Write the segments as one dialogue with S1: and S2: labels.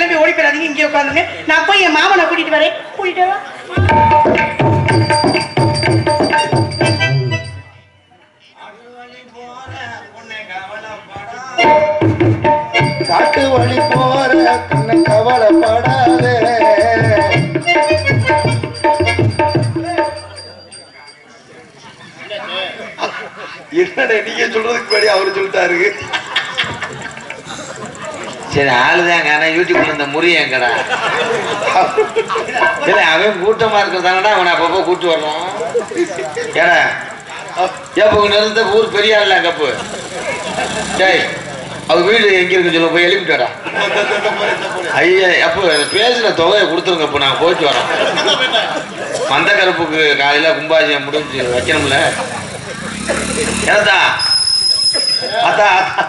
S1: கிளம்பி ஓடி போயிடாதீங்க இங்கே உட்காந்துங்க நான் போய் என் மாமனை கூட்டிட்டு வரேன் கூட்டிட்டு வா
S2: காட்டு வழி போற கண்ண கவலைப்படாதே என்னடா நீங்க சொல்றதுக்கு முன்னாடி அவரு சொல்லிட்டாரு
S3: சரி ஆளுதாங்க ஆனா யூடியூப்ல இந்த முறி எங்கடா இல்ல அவன் கூட்டமா இருக்கிறதானடா அவனை அப்பப்போ கூட்டு வர்றான் ஏடா ஏப்ப உங்க நிறுத்த ஊர் பெரிய ஆள்ல கப்பு டேய் அவங்க வீடு எங்க இருக்கு சொல்ல போய் எழுப்பிட்டாடா ஐயா அப்போ பேசின தொகையை கொடுத்துருங்க இப்போ நான் போயிட்டு வரோம் மந்த கருப்புக்கு காலையில கும்பாஜியம் முடிஞ்சு வைக்கணும்ல ஏதா அத்தா அத்தா.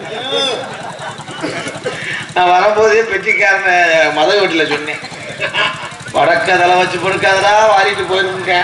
S3: நான் வரும்போதே பெட்டிக்காரன மத வீட்டில் சொன்னேன் வடக்க தலை வச்சு படுக்காதடா வாரிட்டு போயிருங்க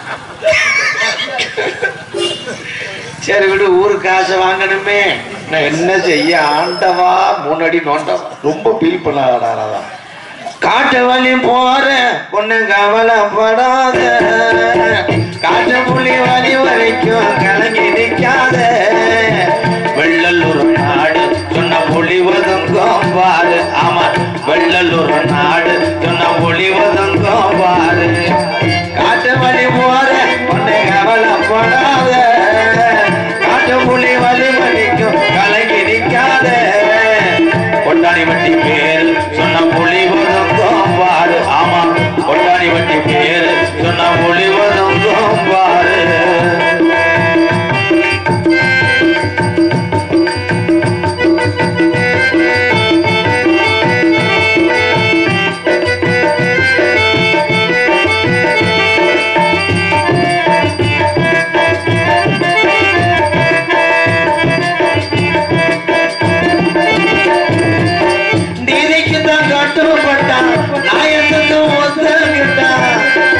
S3: சரி விடு ஊருக்கு காசை வாங்கணுமே நான் என்ன செய்ய ஆண்டவா முன்னாடி நோண்டவா
S2: ரொம்ப ஃபீல் பண்ணாடா
S3: காட்டு வழி போற பொண்ணு கவலைப்படாத காட்டு புள்ளி வழி வரைக்கும் கலங்கி நிற்காத வெள்ளலூர் நாடு சொன்ன புலி வதங்கும் பாரு ஆமா வெள்ளலூர் நாடு சொன்ன புலி வதங்கும் பாரு காட்டு வழி போற பொண்ணு கவலைப்படாத காட்டு புலி வழி வரைக்கும் கலங்கி நிற்காத கொண்டாடி வட்டி பேரு சொன்ன புலி வதங்கும் பாரு ஆமா கொண்டாடி வட்டி பேரு சொன்ன புலி வதங்கும் பாரு நீதிக்கு தான் கட்டுப்பட்டான் நாயத்துக்கு ஒத்துக்கிட்டான்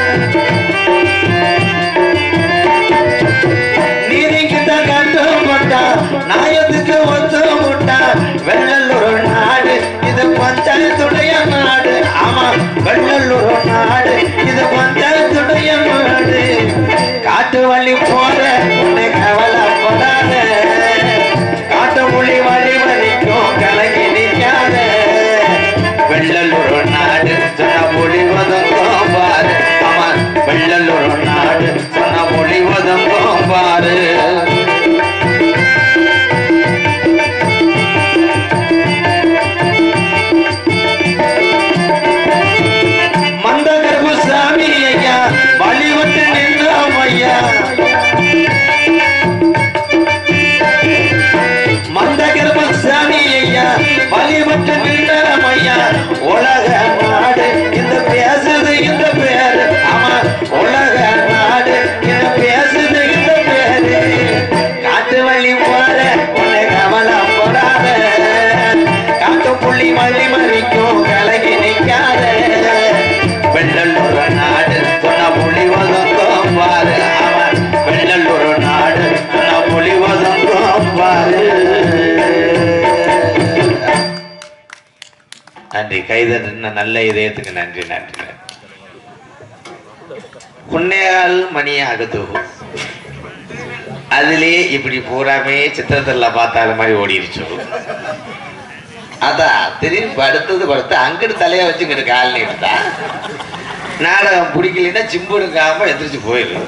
S3: நீதிக்கு தான் கட்டுப்பட்டான் நாயத்துக்கு ஒத்துக்கிட்டான் வெள்ளலூர் நாடு இது பஞ்சாயத்துடைய நாடு ஆமா வெள்ளலூர் நாடு இது பஞ்சாயத்துடைய நாடு காட்டு வழி போற உன்னை கவலைப்படாத காட்டு மொழி வழி வரைக்கும் கலங்கி நிற்காத வெள்ளலூர் நாடு சொன்ன மொழி வதங்கும் பாரு ஆமா வெள்ளலூர் நாடு சொன்ன மொழி வதங்கும் பாரு மந்த கருப்புசாமி ஐயா வழிபட்டு நின்றோம் ஐயா மந்த கருப்பசாமி ஐயா வழிபட்டு நின்றோம் ஐயா உலக நாடு இந்த பேசுது இந்த பேரு ஆமா உலக நாடு இந்த பேசுது இந்த பேரு காட்டு வழி போற உன்னை கவலைப்படாத காட்டு புள்ளி வழி மறிக்கும் கலகி நிற்காத வெள்ளலூர் நாடு சொன்ன புலி வதங்கும் பாரு அவன் வெள்ளலூர் நாடு சொன்ன புலி வதங்கும் பாரு நன்றி கைதட்டின நல்ல இதயத்துக்கு நன்றி நன்றி நன்றி புண்ணியால் மணியாக தூகும் அதுலயே இப்படி பூராமே சித்திரத்துல பார்த்தாத மாதிரி ஓடிடுச்சு அதான் திடீர்னு படுத்தது படுத்து அங்கிட்டு தலைய வச்சு இங்கிட்டு கால் நீட்டா நாடகம் பிடிக்கலைன்னா சிம்பு எடுக்காம எந்திரிச்சு போயிடும்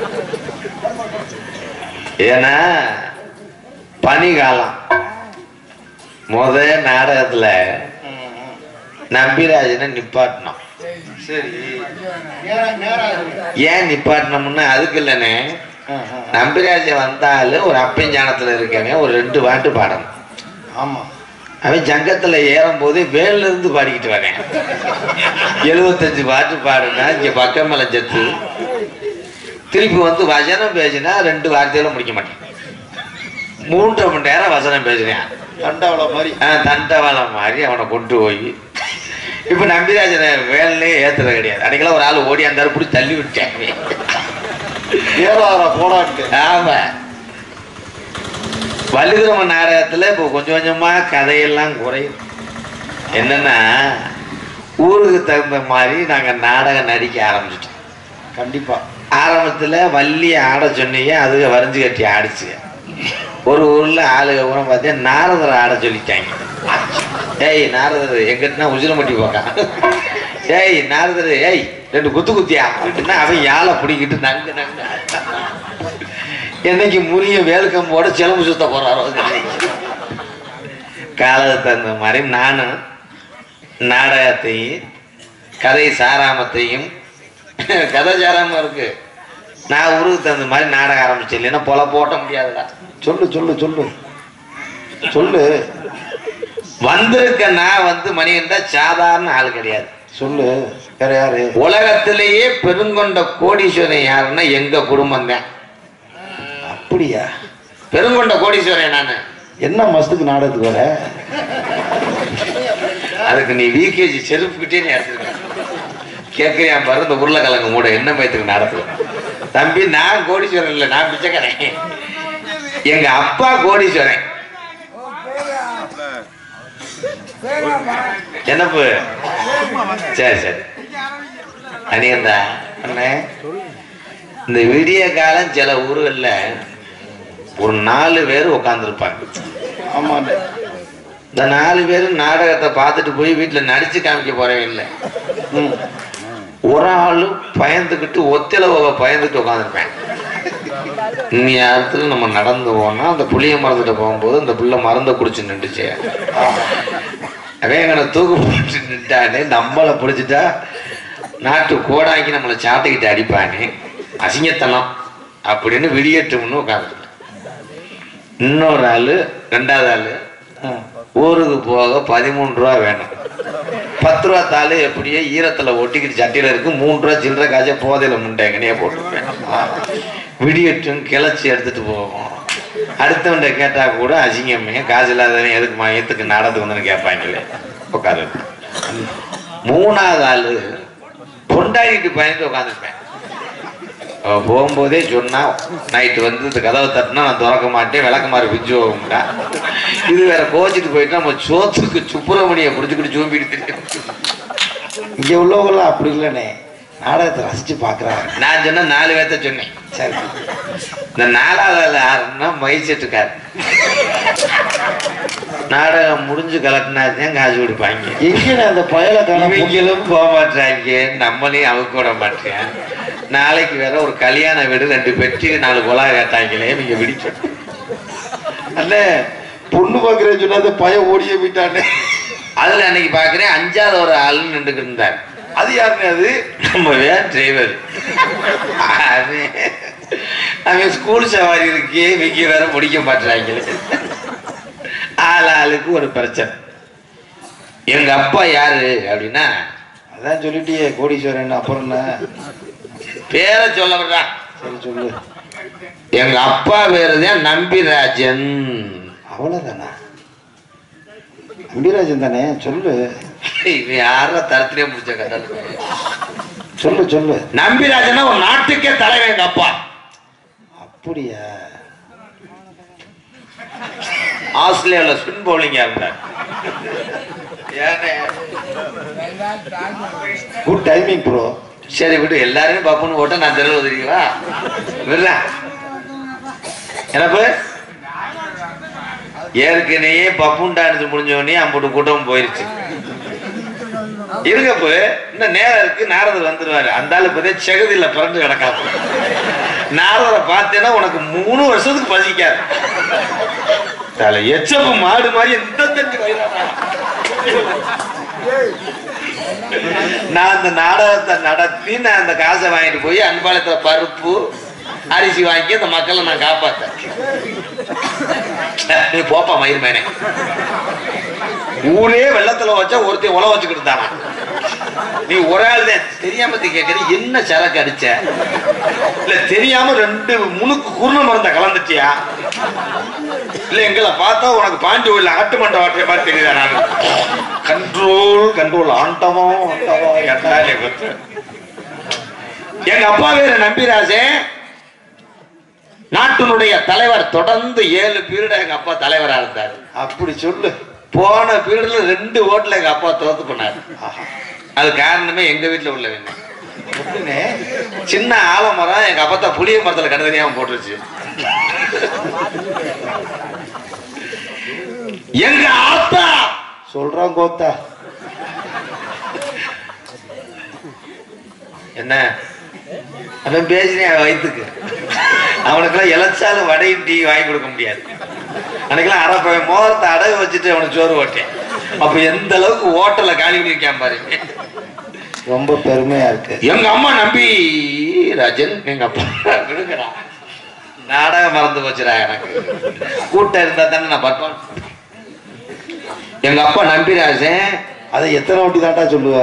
S3: ஏன்னா பனிகாலம் முத நாடகத்துல நம்பிராஜனை நிப்பாட்டினோம்
S2: சரி நேரம் நேரம்
S3: ஏன் நிப்பாட்டினோம்னா அதுக்கு இல்லைண்ணே நம்பிராஜன் வந்தாலும் ஒரு அப்பஞ்சானத்துல இருக்கவன் ஒரு ரெண்டு பாட்டு பாடணும்
S2: ஆமா
S3: அவன் சங்கத்துல ஏறும் போது வேல்ல இருந்து பாடிக்கிட்டு வரேன் எழுபத்தஞ்சு பாட்டு பாடுனா இங்க பக்கமலை ஜத்து திருப்பி வந்து வசனம் பேசினா ரெண்டு வார்த்தையில முடிக்க மாட்டேன் மூன்றரை மணி நேரம் வசனம் பேசுறேன்
S2: தண்டவள மாதிரி
S3: தண்டவாளம் மாதிரி அவனை கொண்டு போய் இப்ப நம்பிராஜனை வேலையே ஏத்துறது கிடையாது அன்னைக்கெல்லாம் ஒரு ஆள் ஓடி அந்த பிடிச்சி தள்ளி விட்டேன்
S2: ஏறாரா போடான்ட்டு
S3: ஆமா வள்ளுகிரம நாடகத்துல இப்போ கொஞ்சம் கொஞ்சமா கதையெல்லாம் குறையும் என்னன்னா ஊருக்கு தகுந்த மாதிரி நாங்க நாடகம் நடிக்க ஆரம்பிச்சிட்டோம்
S2: கண்டிப்பா
S3: ஆரம்பத்துல வள்ளி ஆட சொன்னீங்க அதுக வரைஞ்சு கட்டி ஆடிச்சுங்க ஒரு ஊர்ல ஆளுக பூரா பார்த்தேன் நாரதரை ஆட சொல்லிட்டாங்க ஏய் நாரதர் எங்கிட்டனா உசிலமட்டி போக்கான் ஏய் நாரதர் ஏய் ரெண்டு குத்து குத்தியா அப்படின்னா அவன் யாழை பிடிக்கிட்டு நங்கு நங்கு என்னைக்கு முறிய வேலுக்கம்போட சிலம்பு சுத்த போறாரோ காலத்துக்கு தகுந்த மாதிரி நானும் நாடகத்தையும் கதை சாராமத்தையும் கதை சாராம இருக்கு நான் ஊருக்கு தகுந்த மாதிரி நாடகம் ஆரம்பிச்சேன் இல்லைன்னா பொல போட்ட முடியாதுடா
S2: சொல்லு சொல்லு சொல்லு சொல்லு
S3: வந்திருக்க நான் வந்து மணிகண்டா சாதாரண ஆள் கிடையாது
S2: சொல்லு வேற யாரு
S3: உலகத்திலேயே பெருங்கொண்ட கோடீஸ்வரன் யாருன்னா எங்க குடும்பம் தான்
S2: அப்படியா
S3: பெருங்கொண்ட கோடீஸ்வரன் நானு
S2: என்ன மஸ்துக்கு நாடகத்துக்கு வர
S3: அதுக்கு நீ விகேஜி செருப்புக்கிட்டே நீ எடுத்துருக்க கேட்குறியா பாரு இந்த உருளைக்கிழங்கு மூட என்ன பயத்துக்கு நடத்துது தம்பி நான் கோடீஸ்வரன் இல்லை நான் பிச்சைக்காரன் எங்க அப்பா கோடீஸ்வரன் என்னப்பு சரி சரி அனியந்தா அண்ணே இந்த விடிய காலம் சில ஊர்களில் ஒரு நாலு பேர் உட்காந்துருப்பாங்க
S2: ஆமா
S3: இந்த நாலு பேரும் நாடகத்தை பார்த்துட்டு போய் வீட்டில் நடிச்சு காமிக்க போறவே இல்லை
S2: ம்.
S3: ஒரு ஆளு பயந்துக்கிட்டு ஒத்தில பயந்துட்டு உட்காந்துருப்பேன் இனி இடத்துல நம்ம நடந்து போனா அந்த புளிய மறந்துட்டு போகும்போது அந்த புள்ள மருந்தை குடிச்சு நின்றுச்சு அவன் எங்களை தூக்கு போட்டு நின்ட்டானே நம்மளை பிடிச்சிட்டா நாட்டு கோடாக்கி நம்மளை சாட்டைக்கிட்டு அடிப்பானே அசிங்கத்தனம் அப்படின்னு விடியட்டும்னு உட்காந்துருக்கேன் இன்னொரு ஆளு ரெண்டாவது ஆளு
S2: ஆ.
S3: ஊருக்கு போக பதிமூணு ரூபா வேணும் பத்து ரூபா தாள் எப்படியே ஈரத்துல ஒட்டிக்கிட்டு சட்டியில இருக்கு மூணு ரூபா சில்லற காய்ச்ச போதையில முண்டைங்கனே போட்டுருப்பேன் விடியட்டும் கிளச்சி எடுத்துட்டு போவோம் அடுத்தவன்ட்ட கேட்டா கூட அசிங்கமே காசு இல்லாதவன் எதுக்கு மையத்துக்கு நடந்து வந்து கேட்பாங்களே உட்காரு மூணாவது ஆளு பொண்டாடிட்டு பயந்து உட்காந்துருப்பேன் அவ போகும்போதே சொன்னா நைட்டு வந்து இந்த கதவை தட்டினா நான் திறக்க மாட்டேன் விளக்கமாறு பிஞ்சு போகும்டா இது வேற கோச்சிட்டு போயிட்டு நம்ம சோத்துக்கு சுப்பிரமணிய புடிச்சுக்கிட்டு சூம்பிட்டு தெரியும்
S2: இங்க உள்ளவங்களாம் அப்படி இல்லைண்ணே நாடகத்தை ரசிச்சு பாக்குறாங்க
S3: நான் சொன்ன நாலு பேர்த்த சொன்னேன்
S2: சரி
S3: இந்த நாலாவது ஆள் யாருன்னா மைசெட்டுக்கார் நாடகம் முடிஞ்சு கலட்டினாதான் காசு கொடுப்பாங்க
S2: எங்கண்ணே அந்த பயலை காண
S3: இவங்களும் போக மாட்டாங்க நம்மளையும் அவுக்க விட மாட்டேன் நாளைக்கு வேற ஒரு கல்யாண வீடு ரெண்டு பெட்டி நாலு குழா கேட்டாங்களே இவங்க விடிச்சு
S2: அண்ணே பொண்ணு பாக்குறேன்னு சொன்னா அந்த பையன் ஓடியே போயிட்டானே
S3: அதுல அன்னைக்கு பாக்குறேன் அஞ்சாவது ஒரு ஆள் நின்றுட்டு இருந்தார்
S2: அது யாருண்ணே அது
S3: நம்ம வேன் டிரைவர் அவன் அவன் ஸ்கூல் சவாரி இருக்கே இவங்க வேற முடிக்க மாட்டாங்களே ஆள் ஆளுக்கு ஒரு பிரச்சனை எங்க அப்பா யாரு அப்படின்னா
S2: அதான் சொல்லிட்டியே கோடீஸ்வரன் அப்புறம் என்ன
S3: பேரை சொல்ல விடுறான்
S2: சரி சொல்லு
S3: எங்க அப்பா பேரு தான் நம்பிராஜன்
S2: அவ்வளவுதானா அம்பிராஜன் தானே சொல்லு
S3: இவன் யார தரத்திலே முடிச்ச கதை
S2: சொல்லு சொல்லு
S3: நம்பிராஜனா ஒரு நாட்டுக்கே தலைவன் எங்க அப்பா
S2: அப்படியா
S3: ஆஸ்திரேலியால ஸ்பின் பவுலிங்கா இருந்தார் ஏனே?
S2: குட் டைமிங் ப்ரோ
S3: சரி விட்டு எல்லாருமே பப்புன்னு போட்டா நான் தெருவில் தெரியுவா விடுறேன் எனக்கு ஏற்கனவே பப்புன் டான்ஸ் முடிஞ்ச உடனே அம்புட்டு கூட்டம் போயிருச்சு இருங்கப்பு இன்னும் நேரம் இருக்கு நாரதர் வந்துருவாரு அந்த ஆளு பத்தியே செகதியில பிறந்து கிடக்காது நாரதரை பார்த்தேன்னா உனக்கு மூணு வருஷத்துக்கு பசிக்காது தலை எச்சப்பு மாடு மாதிரி எந்த தண்ணி வயிறாடா. நான் அந்த நாடகத்தை நடத்தி நான் அந்த காசை வாங்கிட்டு போய் அன்பாலத்துல பருப்பு அரிசி வாங்கி அந்த மக்களை நான் காப்பாத்தேன் நீ போப்பா மயிர் மேனே ஊரே வெள்ளத்துல வச்சா ஒருத்தன் உழ வச்சுக்கிட்டு இருந்தானா நீ ஒரு ஆள் தான் தெரியாம கேட்கற என்ன சரக்கு அடிச்ச இல்ல தெரியாம ரெண்டு முணுக்கு குருண மருந்த கலந்துட்டியா இல்ல எங்களை பார்த்தா உனக்கு பாண்டி கோயில் ஆட்டு மண்டை வாட்டுற மாதிரி தெரியுதா நான் கண்ட்ரோல் கண்ட்ரோல் ஆண்டவம் ஆண்டவம் எட்டாலே பத்து எங்க அப்பா பேரு நம்பிராஜன் நாட்டினுடைய தலைவர் தொடர்ந்து ஏழு பீரியட் எங்க அப்பா தலைவரா இருந்தார்
S2: அப்படி சொல்லு
S3: போன பீரியட்ல ரெண்டு ஓட்டுல எங்க அப்பா தோத்து பண்ணாரு அது காரணமே எங்க வீட்டுல உள்ளவங்க
S2: எப்படிண்ணே
S3: சின்ன ஆலமரம் எங்க அப்பா தான் புளிய மரத்துல கண்டு தெரியாம போட்டுருச்சு எங்க ஆத்தா
S2: சொல்றான் கோத்தா
S3: என்ன அவன் பேசினேன் வயிற்றுக்கு அவனுக்கெல்லாம் இழைச்சாலும் வடையும் டீ வாங்கி கொடுக்க முடியாது அன்னைக்கெல்லாம் அரைப்பவன் மோரத்தை அடகு வச்சுட்டு அவனுக்கு சோறு ஓட்டேன் அப்ப எந்த அளவுக்கு ஓட்டல காலி பண்ணிருக்கான் பாரு
S2: ரொம்ப பெருமையா இருக்கு
S3: எங்க அம்மா நம்பி ராஜன் எங்க அப்பா விடுங்கடா நாடகம் மறந்து போச்சுடா எனக்கு கூட்டம் இருந்தா தானே நான் பார்ப்பேன் எங்க அப்பா நம்பிராஜன்
S2: அதை எத்தனை வாட்டி தாண்டா சொல்லுவ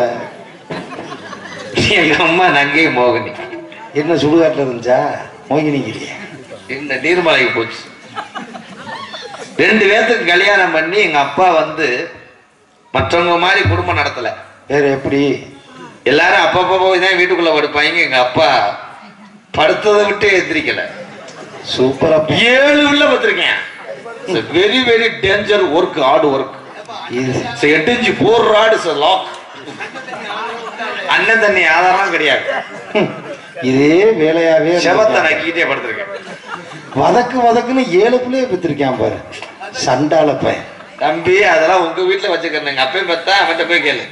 S3: எங்க அம்மா நங்கை மோகினி
S2: என்ன சுடுகாட்டுல இருந்துச்சா மோகினிக்கிறிய
S3: இந்த நீர்மலைக்கு போச்சு ரெண்டு பேர்த்துக்கு கல்யாணம் பண்ணி எங்க அப்பா வந்து மற்றவங்க மாதிரி குடும்பம் நடத்தல
S2: வேற எப்படி
S3: எல்லாரும் அப்பப்போ போய் தான் வீட்டுக்குள்ள படுப்பாங்க எங்க அப்பா படுத்ததை விட்டு எந்திரிக்கல
S2: சூப்பரா ப-
S3: ஏழு உள்ள பத்திருக்கேன் very very danger work hard work
S2: இது
S3: எட்டு போர் ராடு லாக் அண்ணன் தண்ணி ஆதாரம் கிடையாது
S2: ஹம், இதே வேலையாவே
S3: செவத்தை
S2: இருந்திருக்கான்.
S3: நக்கிட்டே படுத்திருக்கேன்
S2: வதக்கு வதக்குன்னு ஏழு பிள்ளைய பெற்றிருக்கான் பாரு சண்டால பையன்
S3: தம்பி அதெல்லாம் உங்க வீட்டுல வச்சுக்கிறேன் எங்க அப்பையும் பார்த்தா அவன்கிட்ட போய் கேளு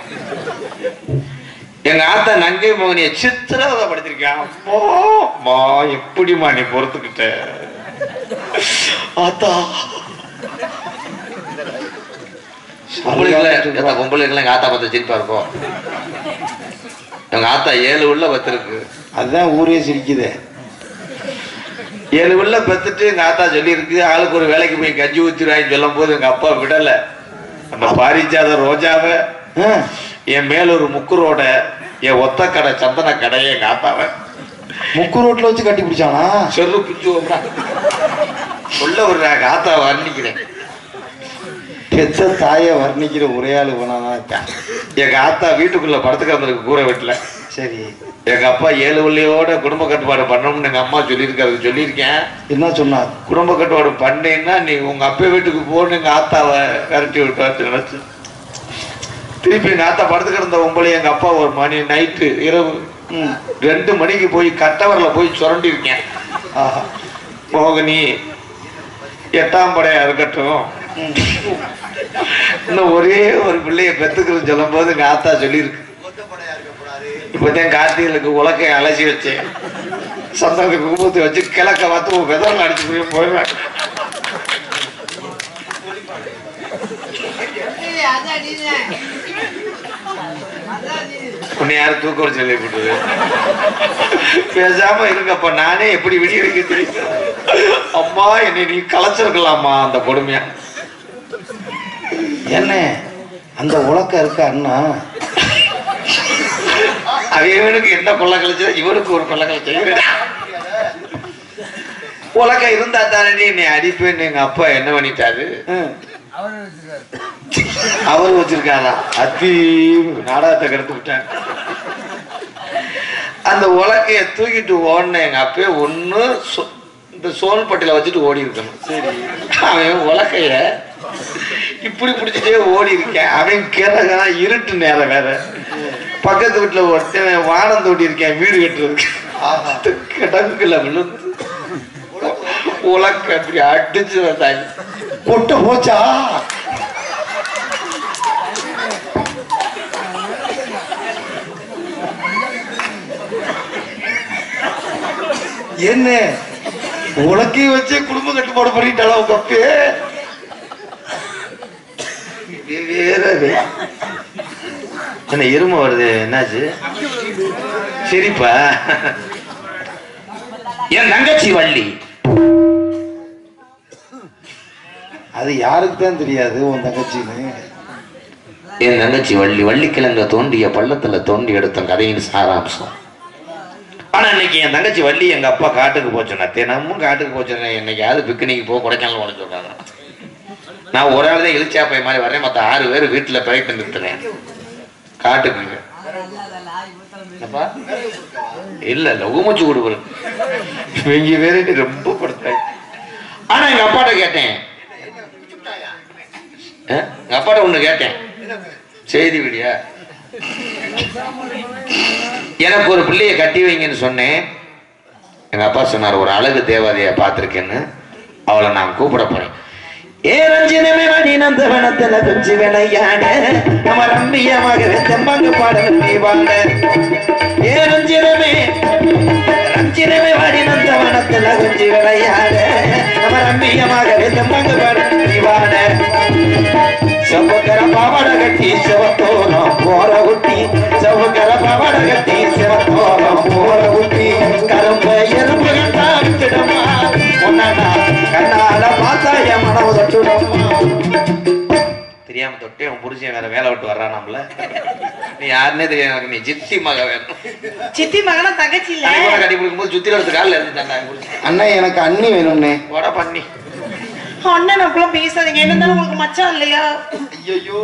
S3: எங்க ஆத்தா நங்கை மோகனிய சித்திரவதை படுத்திருக்கான் அப்போ மா எப்படிமா நீ பொறுத்துக்கிட்ட ஆத்தா பொம்பளைகளை ஏத்தா பொம்பளைகளை எங்க ஆத்தா பார்த்து சிரிப்பா இருக்கும் எங்க ஆத்தா ஏழு உள்ள பத்திருக்கு
S2: அதுதான் ஊரே சிரிக்குதே
S3: ஏழு உள்ள பெத்துட்டு எங்க ஆத்தா சொல்லியிருக்கு ஆளுக்கு ஒரு வேலைக்கு போய் கஞ்சி ஊத்திடுவாங்க சொல்லும் போது எங்க அப்பா விடல அந்த பாரிஜாத ரோஜாவை
S2: ஆ,
S3: என் மேல ஒரு முக்குரோட என் ஒத்த கடை சந்தன கடையை எங்க ஆத்தாவை
S2: முக்கு ரோட்ல வச்சு கட்டி பிடிச்சானா
S3: சொல்லு பிச்சு சொல்ல ஒரு ஆத்தா வர்ணிக்கிறேன்
S2: பெத்த தாயை வர்ணிக்கிற ஒரே ஆளு போனாதான் இருக்கான்
S3: எங்க ஆத்தா வீட்டுக்குள்ள படுத்துக்க வந்திருக்கு கூரை வீட்டுல
S2: சரி
S3: எங்க அப்பா ஏழு உள்ளியோட குடும்ப கட்டுப்பாடு பண்ணணும்னு எங்க அம்மா சொல்லியிருக்காரு சொல்லியிருக்கேன்
S2: என்ன சொன்னார்
S3: குடும்ப கட்டுப்பாடு பண்ணீங்கன்னா நீ உங்க அப்பா வீட்டுக்கு போன்னு எங்க ஆத்தாவை விரட்டி விட்டாச்சு நினைச்சு திருப்பி எங்க ஆத்தா படுத்து கிடந்த ஒம்பளை எங்க அப்பா ஒரு மணி நைட்டு இரவு
S2: ம்,
S3: ரெண்டு மணிக்கு போய் கட்டவரில் போய் சுரண்டி இருக்கேன்
S2: ஆஹா
S3: மோகினி எட்டாம் படையா இருக்கட்டும்
S2: ம்,
S3: இன்னும் ஒரே ஒரு பிள்ளைய பெத்துக்கிறேன்னு சொல்லும் போது எங்க ஆத்தா சொல்லியிருக்கு இப்பதான் கார்த்திகளுக்கு உலக்கை அலசி வச்சேன் சந்தனத்துக்கு கும்பத்தை வச்சு கிழக்க பார்த்து உன் விதம் அடிச்சு போய் போயிடுவேன் உன்னை யாரும் தூக்க வச்சு சொல்லி போட்டுது பேசாம இருங்கப்பா நானே எப்படி விடிய வைக்க தெரியும் அம்மா என்னை நீ கலைச்சிருக்கலாமா அந்த கொடுமையா
S2: என்ன அந்த உலக்கம் இருக்கா அண்ணா
S3: அவனுக்கு என்ன கொள்ள கழிச்சா இவனுக்கு ஒரு கொள்ள கழிச்சா உலக இருந்தா தானே நீ அடிப்பேன்னு எங்க அப்பா என்ன பண்ணிட்டாரு
S2: ம்,
S3: அவர் வச்சிருக்காரா அத்தி நாடகத்தை கெடுத்து விட்டாங்க அந்த உலக்கைய தூக்கிட்டு ஓடின எங்க அப்பே ஒண்ணு சொ- இந்த சோல்பட்டில வச்சுட்டு ஓடி இருக்கணும்
S2: சரி
S3: அவன் உலக்கைய இப்படி பிடிச்சிட்டே ஓடி இருக்கேன் அவன் கிரகா இருட்டு நேரம் வேற பக்கத்து வீட்டுல ஒருத்தன் வானம் தோண்டி இருக்கேன் வீடு கட்டுறதுக்கு
S2: ஆஹா
S3: கிடங்குல விழுந்து உலக்க அப்படி அடிச்சு வந்தாங்க
S2: கொட்ட போச்சா என்ன உலக்கைய வச்சே குடும்ப கட்டுப்பாடு பண்ணிட்டாளா உங்க அப்பே
S3: வேற வே- என்ன எருமை வருது என்னாச்சு சரிப்பா என் தங்கச்சி வள்ளி
S2: அது யாருக்கு தான் தெரியாது உன் தங்கச்சின்னு
S3: என் தங்கச்சி வள்ளி வள்ளிக்கிழங்க தோண்டிய பள்ளத்துல தோண்டி எடுத்த கதையின் சாராம்சம் ஆனா இன்னைக்கு என் தங்கச்சி வள்ளி எங்க அப்பா காட்டுக்கு போச்சுன்னா தினமும் காட்டுக்கு போச்சுன்னா என்னைக்காவது பிக்னிக் போ கொடைக்கானல் போன சொல்றாங்க நான் ஒரு ஆள் தான் இழிச்சாப்பை மாதிரி வரேன் மத்த ஆறு பேர் வீட்டுல பிரயத்தம் நிறுத்துறேன் காட்டுக்கு என்னப்பா? இல்ல இல்ல ஊமச்சு கொடுக்குறது இவங்க வேற என்னை ரொம்ப படுத்தாங்க ஆனா எங்க அப்பாட்ட கேட்டேன் ஆ? எங்க அப்பாட்ட ஒண்ணு கேட்டேன் செய்தி விடியா எனக்கு ஒரு பிள்ளைய கட்டி வைங்கன்னு சொன்னேன் எங்க அப்பா சொன்னார் ஒரு அழகு தேவதைய பார்த்திருக்கேன்னு அவளை நான் கூப்பிட போறேன் ஏ ரஞ்சினமே வடி நந்தவனத்துல குச்சி விளையாட நம்ம ரம்பியமாகவே தெம்பாங்க பாடல் நீ வாட ஏ ரஞ்சினமே ரஞ்சினமே வடி நந்தவனத்துல குச்சி விளையாட நம்ம ரம்பியமாகவே தெம்பாங்க பாடல் நீ வாட செவ்வக்கர பாவாட கட்டி செவத்தோரம் போற குட்டி செவ்வக்கர பாவாட கட்டி செவத்தோரம் போற குட்டி கரும்ப எறும்பு கண்டா விட்டுடமா உன்னடா கண்ணால பார்த்தா என் மனவு தட்டுடமா தெரியாம தொட்டே உன் புருஷன் வேற வேலை விட்டு வர்றான் நம்மள நீ யாருன்னே தெரியாது எனக்கு நீ சித்தி மக வேணும்
S1: சித்தி மகனா தங்கச்சி இல்ல
S3: அன்னைக்கு கூட கட்டி கொடுக்கும்போது சுத்தி எடுத்து காலில் இருந்துட்டாங்க என் புருஷன்
S2: அண்ணன் எனக்கு அண்ணி வேணும்னே
S3: போட பண்ணி
S1: அண்ணன் அப்படிலாம் பேசாதீங்க என்ன இருந்தாலும் உங்களுக்கு மச்சான் இல்லையா
S2: ஐயோ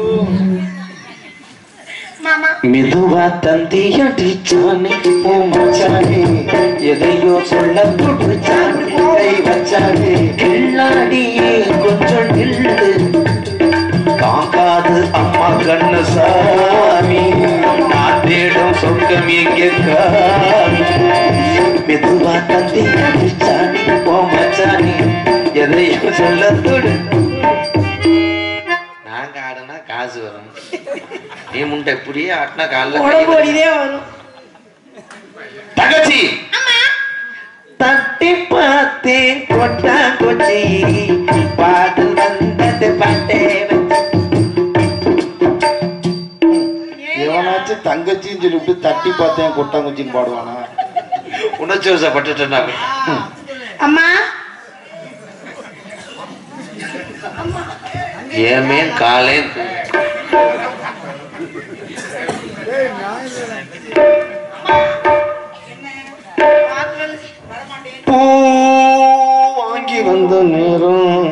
S1: மாமா
S3: மெதுவா தந்தியடிச்சானே ஓ மச்சானே எதையோ சொல்ல துடிச்சானே கை வச்சானே கில்லாடியே கொஞ்சம் நில்லு தாங்காது அம்மா கண்ணு சாமி நான் தேடும் சொர்க்கம் எங்கே காமி மெதுவா தந்தியடிச்சானே ஓ மச்சானே எதையோ சொல்ல துடு நாங்க ஆடுனா காசு வரும் நீ முண்டை இப்படியே ஆட்டினா காலைல
S1: உடம்பு வலிதே வரும்
S3: தங்கச்சி தட்டி பார்த்தேன் கொட்டா கொச்சி பாடு வந்தது பாட்டே
S2: எவனாச்சும் தங்கச்சின்னு சொல்லிவிட்டு தட்டி பார்த்தேன் கொட்டாங்குச்சின்னு பாடுவானா
S3: உணர்ச்சி வசப்பட்டுட்டா
S1: அம்மா
S3: ஏமே காலே பூ வாங்கி வந்த நேரம்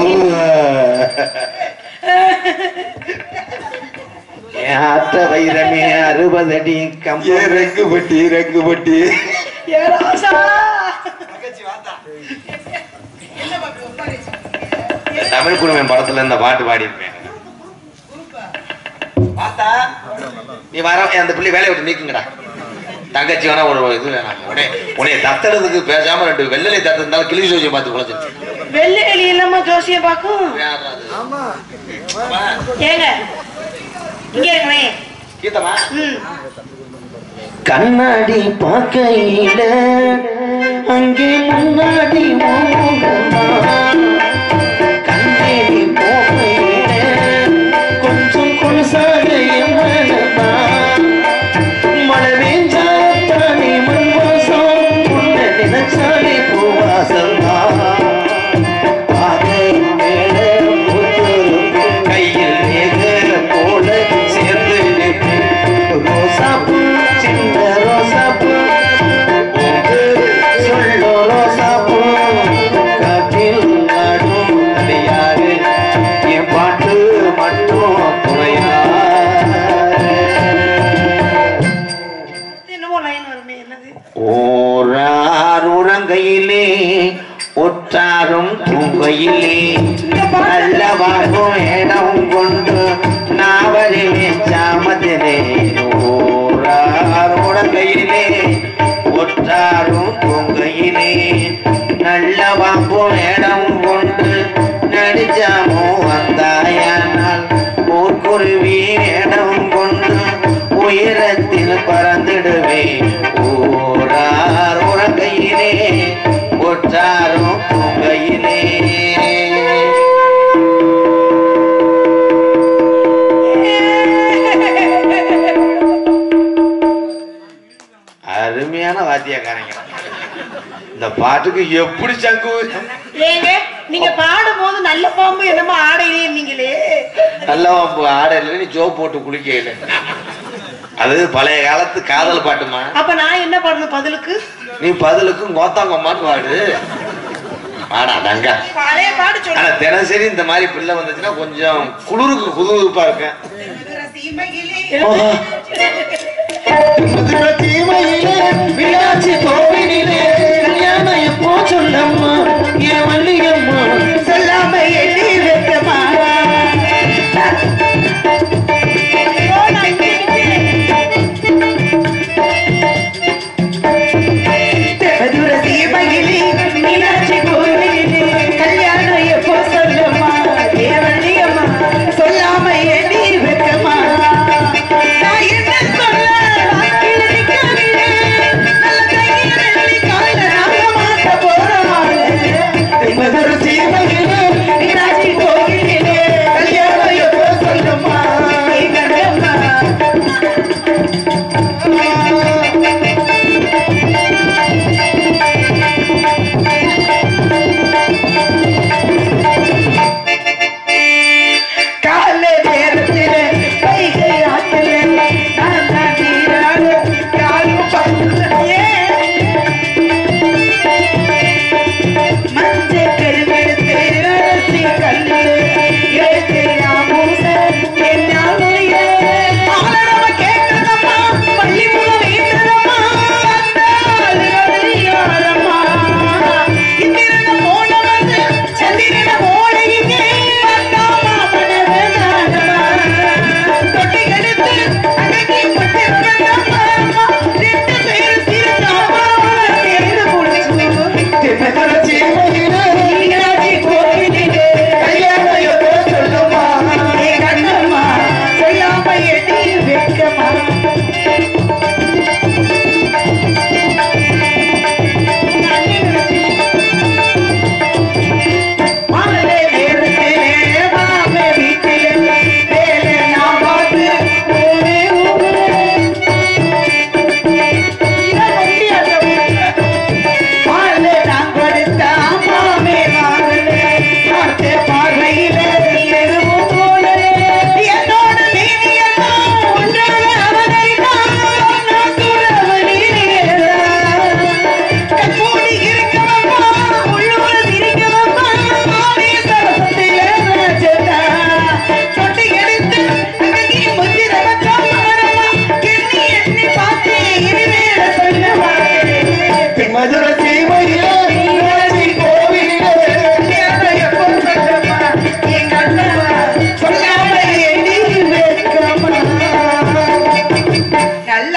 S3: என் ஆத்த வைரமே அறுபதடி கம்பு
S2: ஏ ரெங்கு பட்டி ரெங்கு பட்டி
S1: ஏ ராசா
S3: தமிழ் குடும்பம் படத்துல இந்த பாட்டு பாடியிருப்பேன் பார்த்தா நீ வர அந்த பிள்ளை வேலையை விட்டு நீக்குங்கடா தங்கச்சி வேணா ஒரு இது வேணாம் உடனே உன்னை தத்துறதுக்கு பேசாம ரெண்டு வெள்ளலை தத்து இருந்தாலும் கிளி சோசியம் பார்த்து குழச்சிருச்சு
S1: வெள்ளை எலி இல்லாம ஜோசியம் பாக்கும் ஏங்க இங்க இருக்கேன்
S3: கீதமா
S1: ம்
S3: கண்ணாடி பார்க்கையில அங்கே முன்னாடி கண்ணேடி போகையில கொஞ்சம் கொலுசாக எம்மனமா மழை வேஞ்சா தானே மண் வாசம் உன்னை நினைச்சாலே பூவாசம் பாதை மேல முத்தரும் கையில் ஏக போல சேர்ந்து நிற்பேன் ரோசாப்பூ சின்ன ரோசாப்பூ சொல்லோ ரோசாப்பூ காற்றில் நாடும் தனியாரு என் பாட்டு மட்டும் துணையாரு
S1: என்னமோ லைன் வருமே என்னது
S3: ஓரார் உறங்கையிலே ஒற்றாரும் தூங்கையிலே நல்லவாகும் இடம் கொண்டு நாவலிலே சாமத்திலே ஓரார் உறங்கையிலே ஒற்றாரும் தூங்கையிலே நல்லவாகும் இடம் கொண்டு நடிச்சாமோ வந்தாயானால் ஊர்க்குருவி இடம் கொண்டு உயரத்தில் பறந்துடுவேன் ஊரார் உறங்கையிலே ஒற்றாரும் தூங்கையிலே அருமையான வாத்தியக்காரங்க இந்த பாட்டுக்கு எப்படி சங்கு
S1: ஏங்க நீங்க பாடும் போது நல்ல பாம்பு என்னமோ ஆடையிலே இருந்தீங்களே
S3: நல்லா ஆடல நீ ஜோ போட்டு குளிக்கல அது பழைய காலத்து காதல் பாட்டுமா
S1: அப்ப நான் என்ன பண்ணணும் பதிலுக்கு
S3: நீ பதிலுக்கு கோத்தாங்கம்மான்னு பாடு ஆடா தங்க
S1: பழைய பாடு
S3: ஆனா
S1: சொல்லு
S3: தினசரி இந்த மாதிரி பிள்ளை வந்துச்சுன்னா கொஞ்சம் குளிருக்கு குதுகுதுப்பா இருக்கேன்
S2: தீமையிலே
S3: மீனாட்சி கோவிலிலே கல்யாணம் எப்போ சொல்லம்மா என் மல்லிகம்மா
S1: சொல்லாம எண்ணி வைக்கமா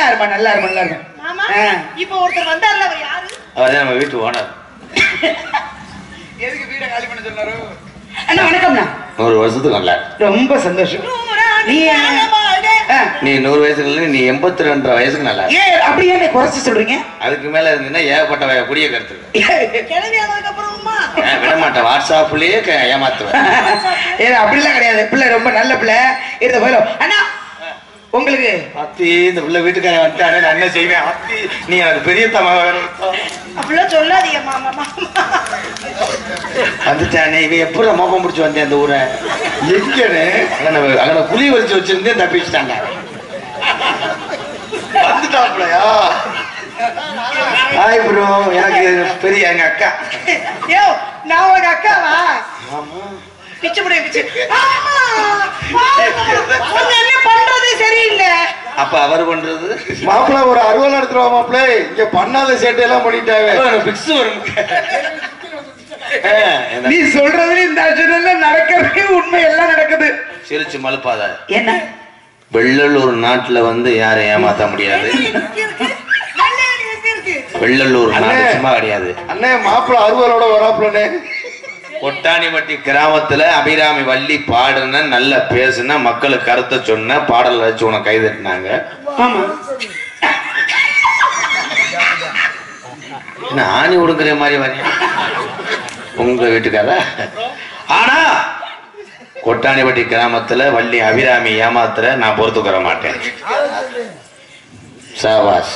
S4: இருமா நல்லா இருமா நல்லா இருமா
S1: மாமா
S4: ஆ.
S1: இப்ப ஒருத்தர் வந்தார்ல அவர் யாரு
S3: அவர் தான் நம்ம வீட்டு ஓனர்
S4: எதுக்கு வீட காலி பண்ண சொன்னாரு அண்ணா வணக்கம்ண்ணா
S3: நூறு வருஷத்துக்கு நல்லா
S4: ரொம்ப சந்தோஷம் நீ ஆ,
S3: நீ நூறு வயசுக்கு நீ எண்பத்தி ரெண்டரை வயசுக்கு நல்லா இருக்க.
S4: ஏன் அப்படி ஏன் குறைச்சு சொல்றீங்க
S3: அதுக்கு மேல இருந்தீங்கன்னா ஏகப்பட்ட வய- புடிய கருத்து
S1: கிளவி ஆனதுக்கு அப்புறமா
S3: விட மாட்டேன் வாட்ஸ்அப்லயே க- ஏமாத்துவேன்
S4: ஏ அப்படிலாம் கிடையாது பிள்ளை ரொம்ப நல்ல பிள்ளை இருந்த போயிடும் அண்ணா உங்களுக்கு
S3: அத்தி இந்த பிள்ளை வீட்டுக்காரன் வந்துட்டானே நான் என்ன செய்வேன் அத்தி நீ எனக்கு பெரிய தமா வேணும்
S1: அப்படிலாம் சொல்லாதீங்க மாமா மாமா
S3: வந்துட்டானே இவன் எப்படி மோகம் பிடிச்சி வந்தேன் அந்த ஊரை எங்கன்னு அங்கே அங்கே புளி வரிச்சு வச்சிருந்தேன் தப்பிச்சுட்டாங்க வந்துட்டாப்லையா ஹாய் ப்ரோ எனக்கு பெரிய எங்க அக்கா
S1: யோ நான் உங்க அக்காவா பிச்சு முடியும் பிச்சு ஆமா, ஆமா. உங்க அண்ணன் பண்றதே சரியில்லை
S3: அப்ப அவர் பண்றது
S2: மாப்பிள்ள ஒரு அறுவல் எடுத்துருவா மாப்பிள்ள இங்க பண்ணாத சேட்டை எல்லாம் பண்ணிட்டாங்க
S3: பிக்ஸ் வரும் ஆ, என்ன?
S4: நீ சொல்றது இந்த அர்ஜுனல்ல நடக்கிறது உண்மை எல்லாம் நடக்குது
S3: சிரிச்சு மலுப்பாத
S4: என்ன
S3: வெள்ளலூர் நாட்டுல வந்து யாரும் ஏமாத்த முடியாது
S1: இருக்கு, இருக்கு. நல்ல இருக்கு, இருக்கு.
S3: வெள்ளலூர் நாடு
S2: அண்ணே.
S3: சும்மா கிடையாது
S2: அண்ணே மாப்பிள்ள அறுவலோட வராப்புலண்ணே
S3: கொட்டாணிப்பட்டி கிராமத்துல அபிராமி வள்ளி பாடுன நல்ல பேசுன மக்களுக்கு கருத்தை சொன்ன பாடல் வச்சு உனக்கு கை தட்டினாங்க
S4: ஆமா
S3: என்ன ஆணி உடுங்குற மாதிரி வரீங்க உங்க வீட்டுக்கார ஆனா கொட்டாணிப்பட்டி கிராமத்துல வள்ளி அபிராமி ஏமாத்துற நான் பொறுத்துக்கிற மாட்டேன் சாபாஸ்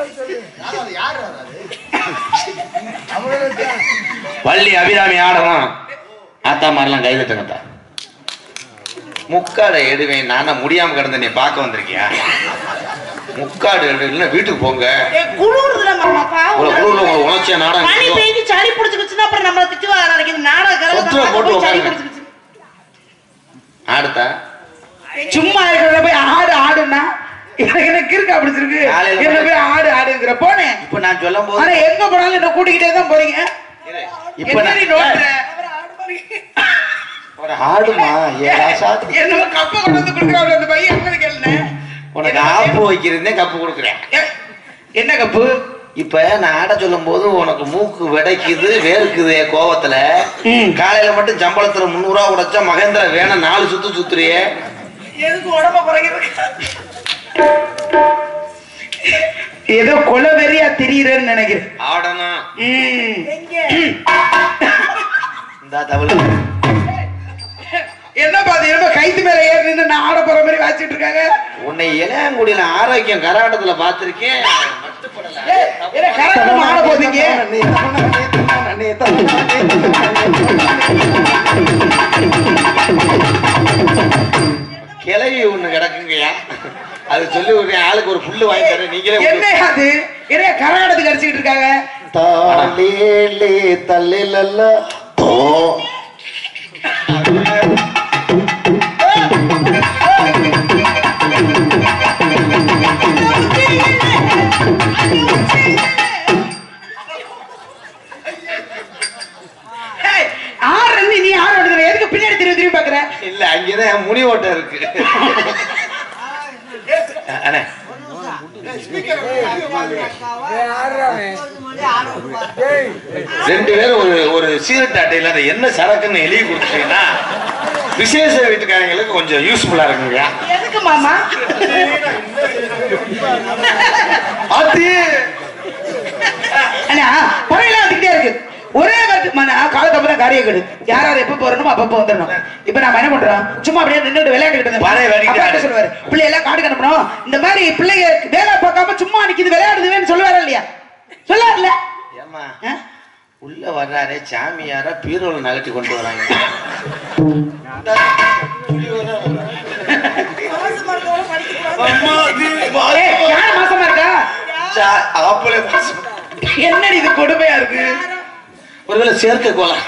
S3: வள்ளி அபிராமி ஆடணும் ஆத்தா மாதிரிலாம் கை தட்டுங்கத்தா முக்காடை எடுவேன் நானா முடியாம கிடந்த நீ பார்க்க வந்திருக்கியா முக்காடு எடு இல்லைன்னா வீட்டுக்கு போங்க
S1: ஏய், குளிருதுல மாமா, பாவம்.
S3: உங்களை குளிர்ல உங்களை உணர்ச்சியா நாடகம்
S1: பனி
S3: செய்யும்.
S1: பெய்து சளி பிடிச்சுக்கிச்சுன்னா அப்புறம் நம்மள திட்டுவாங்க நாளைக்கு இந்த நாடக கரவை
S3: ஒத்துரை
S1: தந்தாங்க,
S3: போட்டு
S1: போய் சளி
S3: உட்காருங்க.
S1: பிடிச்சுக்கிச்சு.
S3: ஆடுத்தா
S4: சும்மா இருக்கிறத போய் ஆடு ஆடுனா எனக்கு என்ன கிறுக்கா பிடிச்சிருக்கு
S3: காலையில
S4: என்ன போய் ஆடு ஆடுங்கிற போனேன்
S3: இப்ப நான் சொல்லும் போது
S4: ஆனா எங்க போனாலும் என்ன கூட்டிக்கிட்டே தான் போறீங்க
S3: இப்ப
S4: என்ன நீ
S3: நான்
S4: நோட்டுற
S1: அவர் ஆடு பாருங்க.
S3: ஒரு ஆடுமா ஏடா சாத்து
S4: என்னமோ கப்ப கொண்டு வந்து கொடுக்குறாப்ல அந்த பையன் என்னன்னு கேளுனே
S3: உனக்கு ஆப்பு வைக்கிறதே கப்பு கொடுக்குறேன்
S4: என்ன கப்பு
S3: இப்ப நான் ஆட சொல்லும் போது உனக்கு மூக்கு விடைக்குது வேர்க்குது கோவத்துல
S4: ம்.
S3: காலையில மட்டும் சம்பளத்துல முந்நூறு ரூபா உடைச்சா மகேந்திர வேணும் நாலு சுத்து சுத்துறியே
S1: எதுக்கு உடம்ப குறைக்கிறது
S4: ஏதோ கொலை வெறியா திரியிறேன்னு நினைக்கிறேன்
S3: ஆடணும்
S4: ம்.
S1: எங்க
S3: இந்த தவளை
S4: என்ன பாத்து என்னமோ கைத்து மேல ஏறி நின்னு நான் ஆட போற மாதிரி வாசிட்டு இருக்காங்க
S3: உன்னை இளையாங்குடியில ஆரோக்கியம் கராட்டத்துல பார்த்திருக்கேன் மட்டுப்படல.
S4: ஏய், என்ன கரெக்டா ஆட போதீங்க
S3: கிளவி ஒண்ணு கிடக்குங்கய்யா அது சொல்லி ஒரு ஆளுக்கு ஒரு புல்லு வாங்கி தரேன் நீங்களே
S4: என்ன
S3: விடு.
S4: அது என்ன கரகாட்டத்துக்கு அடிச்சுக்கிட்டு இருக்காங்க
S2: தாலேலே தல்லேலல்ல தோ
S4: ஏய், ஆறு இருந்து நீ ஆறு எடுக்கிற எதுக்கு பின்னாடி திரும்பி திரும்பி பாக்குற
S3: இல்ல அங்கதான் முனி ஓட்டம் இருக்கு அண்ணே ரெண்டு பேரும் ஒரு ஒரு சீரட் அட்டையில அந்த என்ன சரக்குன்னு எழுதி கொடுத்துட்டீங்கன்னா விசேஷ வீட்டுக்காரங்களுக்கு கொஞ்சம் யூஸ்ஃபுல்லா இருக்குங்க
S1: எதுக்கு மாமா
S3: அது
S4: அண்ணா பழையெல்லாம் வந்துகிட்டே இருக்கு ஒரே வாட்டி மன காலத்தப்ப தான் காரியம் கெடு யார் யார் எப்ப போறணுமோ அப்பப்போ வந்துடணும் இப்ப நாம என்ன பண்றோம் சும்மா அப்படியே நின்னுட்டு விளையாண்டுட்டு
S3: பழைய வேடிக்கை
S4: அப்பா என்ன
S3: ஆடு.
S4: சொல்லுவாரு பிள்ளை எல்லாம் காடு கணப்பணும் இந்த மாதிரி பிள்ளைங்க வேலை பார்க்காம சும்மா நிக்குது விளையாடுதுன்னு சொல்லுவாரா இல்லையா சொல்லாருல்ல
S3: ஏமா
S4: ஆ?
S3: உள்ள வர்றாரே சாமியார பீரோல நகட்டி கொண்டு வராங்க
S1: மாசமா இருக்கவங்க படிக்கக்கூடாது.
S4: ஏய், யார் மாசமா இருக்கா
S3: சா- ஆம்பளை மாசம்.
S4: என்னடி இது கொடுமையா இருக்கு
S3: ஒருவேளை சேர்க்க கோலம்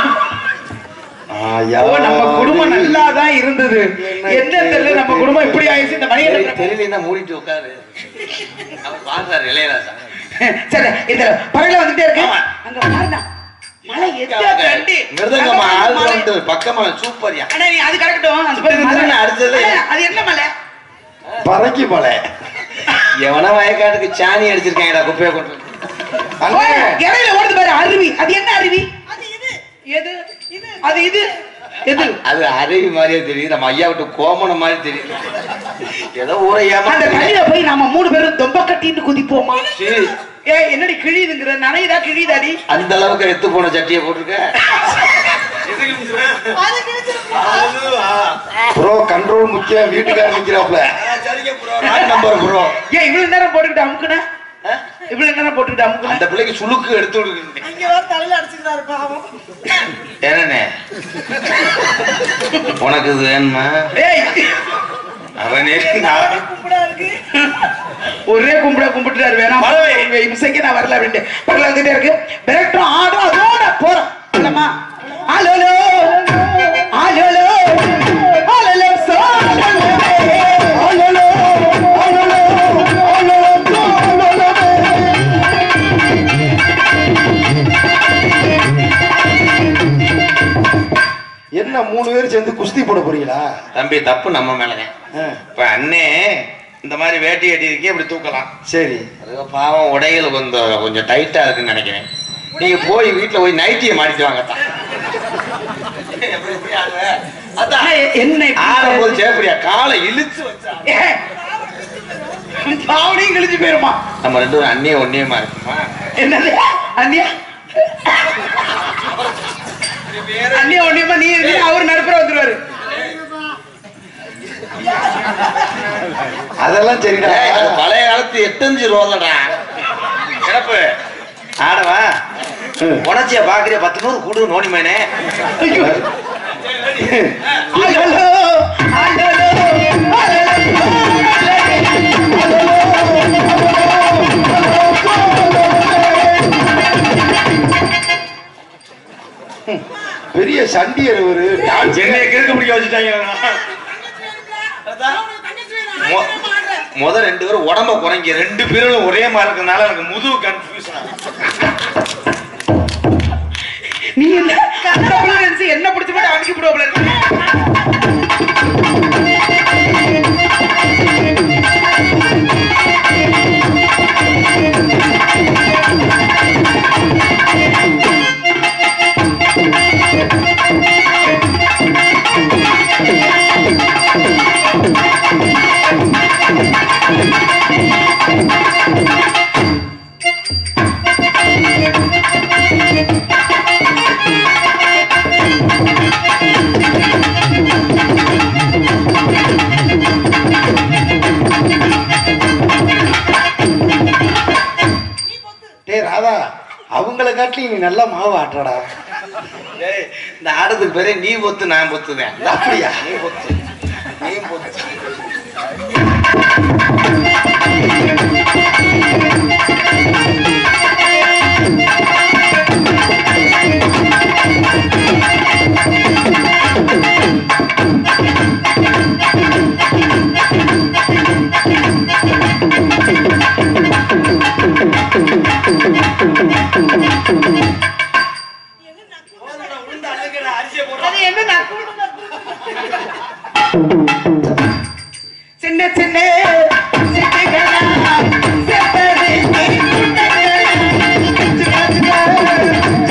S4: ஓ நம்ம குடும்பம் நல்லா தான் இருந்தது என்ன தெரியல நம்ம குடும்பம் இப்படி ஆயிடுச்சு இந்த மணியை
S3: தெரியலன்னா மூடிட்டு உட்காரு அவர் பாடுறாரு இளையராஜா
S4: சரி இந்த பறவைல வந்துட்டே இருக்கு
S3: ஆமா.
S4: அங்க பாருங்க மழை எத்த கண்டி
S3: மிருதங்கம்மா ஆள் வந்து பக்கமா சூப்பர்யா
S4: அண்ணா நீ அது கரெக்டும் அந்த பாரு மலை.
S3: திரும்ப அடுத்தது.
S4: அண்ணா, அது என்ன மலை
S2: பறக்கி மலை
S3: எவனா வயக்காட்டுக்கு சாணி அடிச்சிருக்காங்கடா குப்பையை கொண்டு வந்து.
S2: அண்ணே
S4: இடையில ஓடுது பாரு அருவி அது என்ன அருவி
S1: அது இது
S4: எது அது இது எது
S3: அது அருவி மாதிரியே தெரியுது நம்ம ஐயா விட்டு கோமணம் மாதிரி தெரியுது ஏதோ ஊரை
S4: அந்த
S3: ஏமாத்த
S4: தண்ணியில போய் நாம மூணு பேரும் தொம்ப கட்டிட்டு குதிப்போமா ஏ என்னடி கிழியுதுங்கிற நனையுதா கிழியுதாடி
S3: அந்த அளவுக்கு எத்து போன சட்டியை போட்டிருக்க
S1: அது கிழிச்சிருக்கும்
S2: ப்ரோ கண்ட்ரோல் முக்கியம் வீட்டுக்காரர் நிக்கிறாப்ல
S3: நம்பர் ப்ரோ
S4: ஏன் இவ்வளவு நேரம் போட்டுக்கிட்டு அமுக்குன இவ்வளவு நேரம் போட்டுக்கிட்டு அமுக்குன
S3: அந்த பிள்ளைக்கு சுளுக்கு எடுத்து விடுங்க
S1: இங்க வேற தலையில அடிச்சுக்கிறாரு பாவம்
S3: என்னண்ணே உனக்கு இது வேணுமா
S4: ஏய்
S3: அவனே
S1: ஒரே கும்பிடா இருக்கு
S4: ஒரே கும்பிட கும்பிட்டுறாரு வேணாம்
S3: வரவே.
S4: உங்க இம்சைக்கு நான் வரல அப்படின்ட்டு பக்கத்துல வந்துட்டே இருக்கு விரட்டும் ஆடும் அதோட போறோம் இல்லம்மா ஆலோலோ ஆலோலோ ஆலோலோ சோலோலோ ஆலோலோ ஆலோலோ ஆலோலோ சோலோலோ
S2: என்ன மூணு பேரும் சேர்ந்து குஸ்தி போட போறீங்களா
S3: தம்பி தப்பு நம்ம மேலதான்
S2: ஆ,
S3: இப்ப அண்ணே இந்த மாதிரி வேட்டி கட்டி இருக்கே இப்படி தூக்கலாம்
S2: சரி
S3: அது பாவம் உடைகள் கொஞ்சம் கொஞ்சம் டைட்டா இருக்குன்னு நினைக்கிறேன் நீங்க போய் வீட்டுல போய் நைட்டியை மாட்டிட்டு வாங்கத்தான் எப்படி எப்படி ஆடுவ? அதான்
S4: ஆனா, என்ன இப்படி
S3: ஆடும்போது சேப்படியா காலை இழுத்து வச்சா
S4: ஏ, பாவனையும் கிழிஞ்சு போயிருமா
S3: நம்ம ரெண்டு பேரும் அண்ணியே ஒன்னியமா இருக்குமா
S4: என்னது அண்ணியா அண்ணியா ஒண்ணியமா நீ இருக்கு அவர் நடுப்புற வந்துருவாரு
S2: அதெல்லாம் சரிடா
S3: ஏய், அது பழைய காலத்து எட்டஞ்சு ரோலடா கிடப்பு ஆடவா
S2: ம்.
S3: உடச்சிய பாக்குறிய பத்து நூறு கூடு நோனி மேனே
S4: ஐயோ ஆலோலோ ஆலோலோ
S2: பெரிய சண்டியர் ஒரு டான்ஸ்
S3: என்னைய கிறுக்கு பிடிக்க வச்சுட்டாங்க மொ- முத ரெண்டு பேரும் உடம்ப குறைங்க ரெண்டு பேரும் ஒரே மாதிரி இருக்கனால எனக்கு முதுகு கன்ஃபியூஷன்
S4: நீ என்ன கஷ்டப்பட நினைச்சு என்ன பிடிச்ச மாதிரி அடிக்க போடுவோம்
S2: டேய் ராதா அவங்கள காட்டிலும் நீ நல்லா மாவு ஆட்டுறடா
S3: இந்த ஆடத்துக்கு பேரே நீ பொத்து நான் பொத்துதேன்
S2: அப்படியா?
S3: நீ பொத்து நீ பொத்து
S1: அது என்ன நக்கு
S4: சின்ன சின்ன சிட்டுகளா, செப்பது நீட்டுகளா, சின்ன சின்ன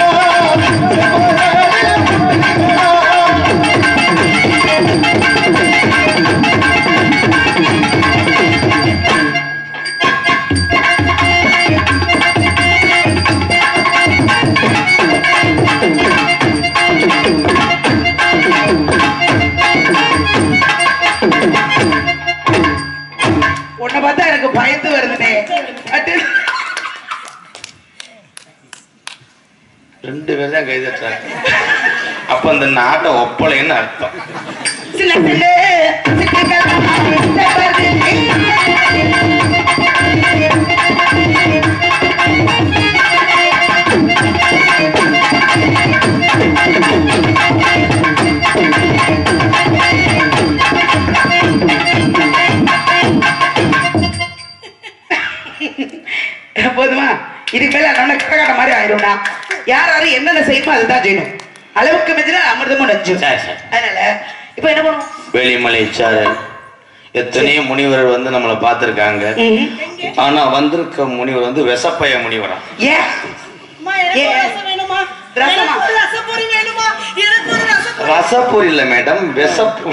S4: உன்னை பார்த்தா எனக்கு பயந்து வருதுனே அட்டு
S3: ரெண்டு பேர் தான் கை தட்டுறாங்க அப்ப அந்த நாட்டை ஒப்பலைன்னு அர்த்தம்
S4: சின்ன சின்ன சிட்டுகளா, செப்பது நீட்டுகளா. போதுமா இதுக்கு மேல நம்ம கரகாட்ட மாதிரி ஆயிடும்னா யார் யாரும் என்னென்ன செய்யணுமோ அதுதான் செய்யணும் அளவுக்கு மிஞ்சினா அமிர்தமும் நஞ்சு
S3: சரி, சரி.
S4: அதனால இப்ப என்ன பண்ணுவோம்
S3: வெளிமலை சாரல் எத்தனையோ முனிவர் வந்து நம்மளை பார்த்துருக்காங்க
S4: ம்.
S3: ஆனா வந்திருக்க முனிவர் வந்து விசப்பைய முனிவரா
S4: ஏன்
S1: அம்மா, எனக்கு ஒரு
S4: ஏன்?
S1: ரசம் வேணுமா
S4: ரசமா?
S1: எனக்கு ஒரு ரசப்பொரி வேணுமா எனக்கு ஒரு ரசப்பொரி
S3: ரசப்பூர் இல்ல மேடம் விசப்பு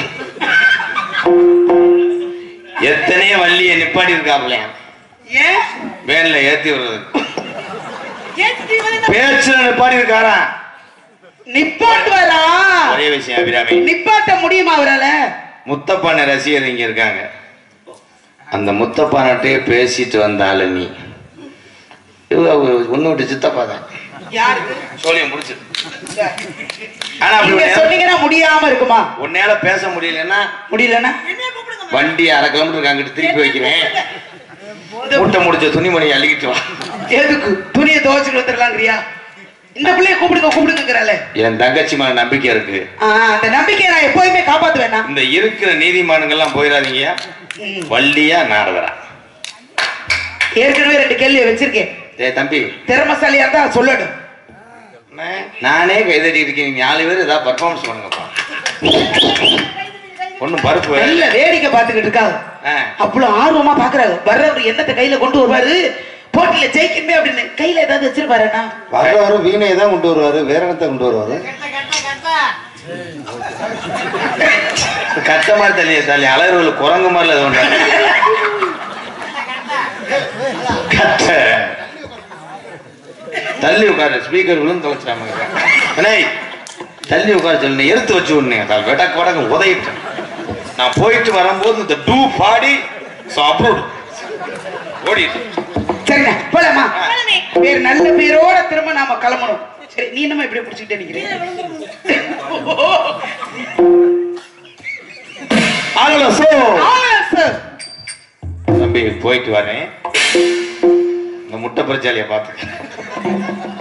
S3: எத்தனையோ வள்ளிய நிப்பாடி இருக்காப்ல
S4: ஏன்
S3: வேன்ல ஏத்தி விடுறது
S1: ஏன் தீவிர
S3: பேச்சுல நிப்பாடி இருக்காரா
S4: நிப்பாட்டுவாரா
S3: ஒரே விஷயம் அபிராமி
S4: நிப்பாட்ட முடியுமா அவரால
S3: முத்தப்பான ரசிகர் இங்க இருக்காங்க அந்த முத்தப்பானட்டே பேசிட்டு வந்தால நீ ஒண்ணு விட்டு சித்தப்பா தான்
S4: யாருக்கு
S3: சோழியம் முடிச்சது ஆனா அப்படி
S4: நீங்க
S3: உன்னையால-
S4: சொன்னீங்கன்னா முடியாம இருக்குமா
S3: உன்னால பேச முடியலன்னா
S4: முடியலன்னா
S1: என்னைய கூப்பிடுங்க
S3: வண்டி அரை கிலோமீட்டருக்கு அங்கிட்டு திருப்பி வைக்கிறேன் மூட்டை முடிச்ச துணிமணி அள்ளிக்கிட்டு வா
S4: எதுக்கு துணியை துவைச்சிட்டு வந்துடலாங்கிறியா இந்த பிள்ளைய கூப்பிடுங்க கூப்பிடுங்கிறாளே
S3: என் தங்கச்சி மேல நம்பிக்கை இருக்கு
S4: அந்த நம்பிக்கையை நான் எப்போதுமே காப்பாத்துவேனா
S3: இந்த இருக்கிற நீதிமானுங்கெல்லாம் போயிடாதீங்க
S4: ம்.
S3: வள்ளியா நாரதரா
S4: ஏற்கனவே ரெண்டு கேள்வியை வச்சிருக்கேன்
S3: டேய் தம்பி
S4: திறமசாலியா இருந்தா சொல்லணும்
S3: அண்ணே, நானே கைதட்டி இருக்கேன் நீங்க நாலு பேர் ஏதாவது பர்ஃபார்மன்ஸ் பண்ணுங்கப்பா ஒண்ணும் பருப்பு
S4: நல்ல வேடிக்கை பார்த்துக்கிட்டு இருக்காங்க
S3: ஆ.
S4: அவ்வளவு ஆர்வமா பாக்குறாங்க வர்றவர் என்னத்தை கையில கொண்டு வருவாரு போட்டியில ஜெயிக்கணுமே அப்படின்னு கையில ஏதாவது வச்சிருப்பாருண்ணா
S2: வர்றவரு வீணையை தான் கொண்டு வருவாரு வேற என்னத்தை கொண்டு வருவாரு
S3: கத்த மாதிரி தள்ளிய தள்ளி அலறுவல் குரங்கு மாதிரில அது ஒன்று கத்த தள்ளி உட்காரு ஸ்பீக்கர் விழுந்து தொலைச்சிடாம அண்ணே தள்ளி உட்கார சொல்லு எடுத்து வச்சு விடுனேன் தால் வெடக்கு வடக்கு உதயிட்டேன் நான் போயிட்டு வரும்போது இந்த டூ பாடி ஸோ அப்ரூவ் ஓடிட்டு
S4: சரிண்ணா போலாமா வேற நல்ல பேரோட திரும்ப நாம கிளம்பணும் சரி நீ என்னமா இப்படி பிடிச்சிக்கிட்டே நிக்கிறேன்
S3: ஆகல சோ
S4: சார்
S3: தம்பி போயிட்டு வரேன் இந்த முட்டை பிரச்சாலியை பார்த்து